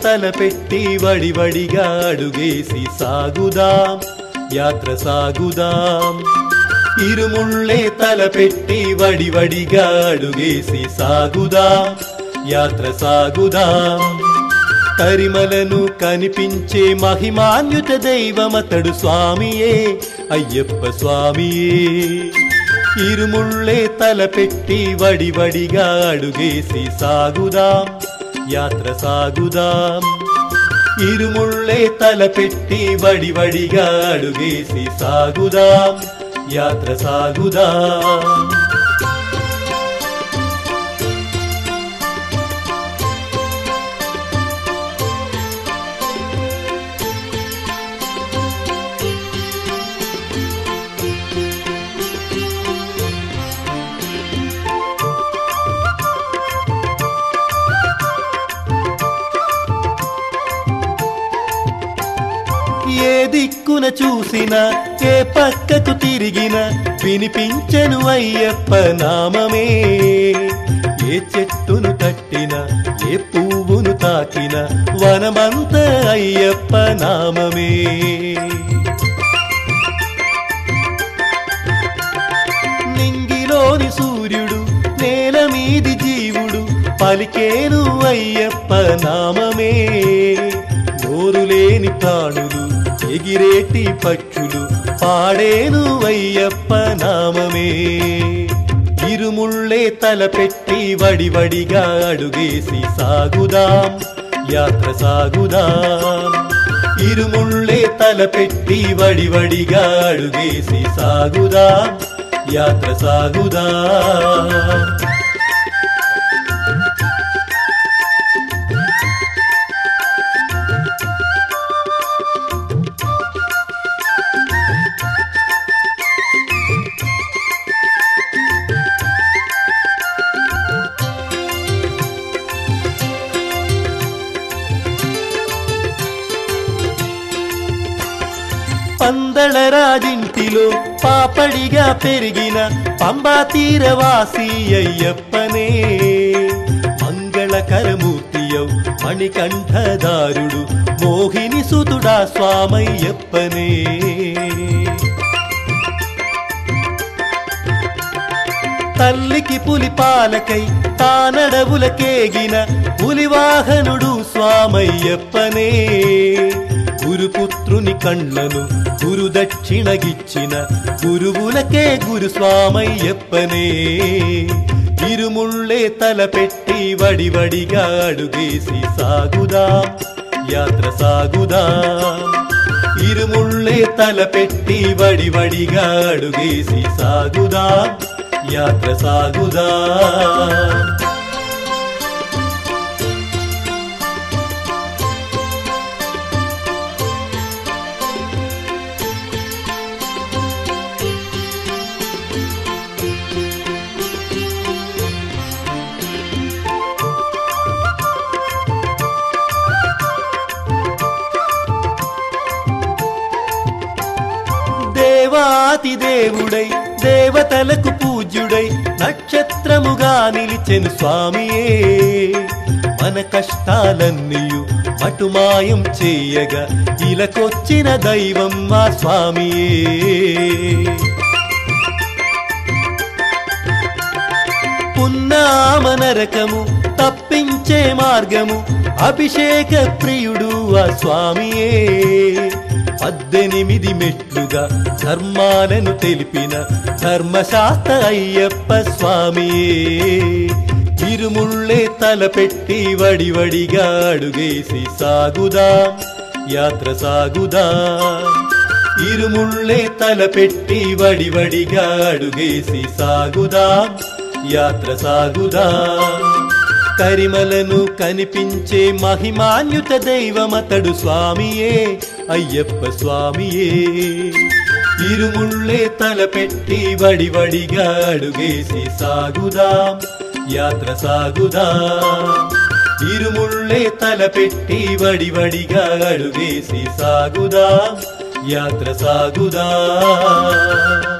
తలపెట్టి వడివడిగా అడుగేసి సాగుదాం యాత్ర సాగుదాం ఇరుముళ్ళే తలపెట్టి వడివడిగా అడుగేసి సాగుదాం యాత్ర సాగుదాం కరిమలను కనిపించే మహిమాన్యుత దైవమతడు స్వామియే అయ్యప్ప స్వామియే ఇరుముళ్ళే తలపెట్టి వడివడిగా అడుగేసి సాగుదాం యాత్ర సాగుదాం ఇరుముళ్ళే తలపెట్టి వడివడిగా అడుగేసి సాగుదాం యాత్ర సాగుదాం ఏ దిక్కున చూసినా ఏ పక్కకు తిరిగిన వినిపించను అయ్యప్ప నామమే ఏ చెట్టును తట్టిన ఏ పువ్వును తాకిన వనమంత అయ్యప్ప నామమే నింగిలోని సూర్యుడు నేల మీది జీవుడు పలికేను అయ్యప్ప నామమే నోరు లేని ప్రాణులు ఎగిరేటి పక్షులు పాడేను అయ్యప్ప నామమే ఇరుముళ్ళే తలపెట్టి వడివడిగా అడుగేసి సాగుదాం యాత్ర సాగుదాం ఇరుముళ్ళే తలపెట్టి వడివడిగా అడుగేసి సాగుదాం యాత్ర సాగుదాం పందళ రాజింటిలో పాపడిగా పెరిగిన పంబా తీరవాసి అయ్యప్పనే మంగళకరమూర్తియౌ మణికంఠదారుడు మోహిని సుతుడా స్వామయ్యప్పనే తల్లికి పులి పాలకై తానడవులకేగిన పులివాహనుడు స్వామయ్యప్పనే గురుపుత్రుని కండ్లను గురు దక్షిణగిచ్చిన గురువులకే గురు స్వామయ్యప్పనే ఇరుముళ్ళే తలపెట్టి వడివడిగా అడుగేసి సాగుదాం యాత్ర సాగుదాం ఇరుముళ్ళే తలపెట్టి వడివడిగా అడుగేసి సాగుదాం యాత్ర సాగుదాం దేవాతి దేవుడై దేవతలకు పూజ్యుడై నక్షత్రముగా నిలిచెను స్వామియే మన కష్టాలన్నీయు మటుమాయం చేయగా ఇలకొచ్చిన దైవం మా స్వామియే పున్నామ నరకము తప్పించే మార్గము అభిషేక ప్రియుడు ఆ స్వామియే పద్దెనిమిది మెట్లుగా ధర్మాలను తెలిపిన ధర్మశాస్త్ర అయ్యప్ప స్వామియే ఇరుముళ్ళే తలపెట్టి వడివడిగా అడుగేసి సాగుదాం యాత్ర సాగుదాం ఇరుముళ్ళే తలపెట్టి వడివడిగా అడుగేసి సాగుదాం యాత్ర సాగుదాం కరిమలను కనిపించే మహిమాన్యుత దైవమతడు స్వామియే అయ్యప్ప స్వామియే ఇరుముళ్ళే తలపెట్టి వడివడిగా అడుగేసి సాగుదాం యాత్ర సాగుదాం ఇరుముళ్ళే తలపెట్టి వడివడిగా అడుగేసి సాగుదాం యాత్ర సాగుదాం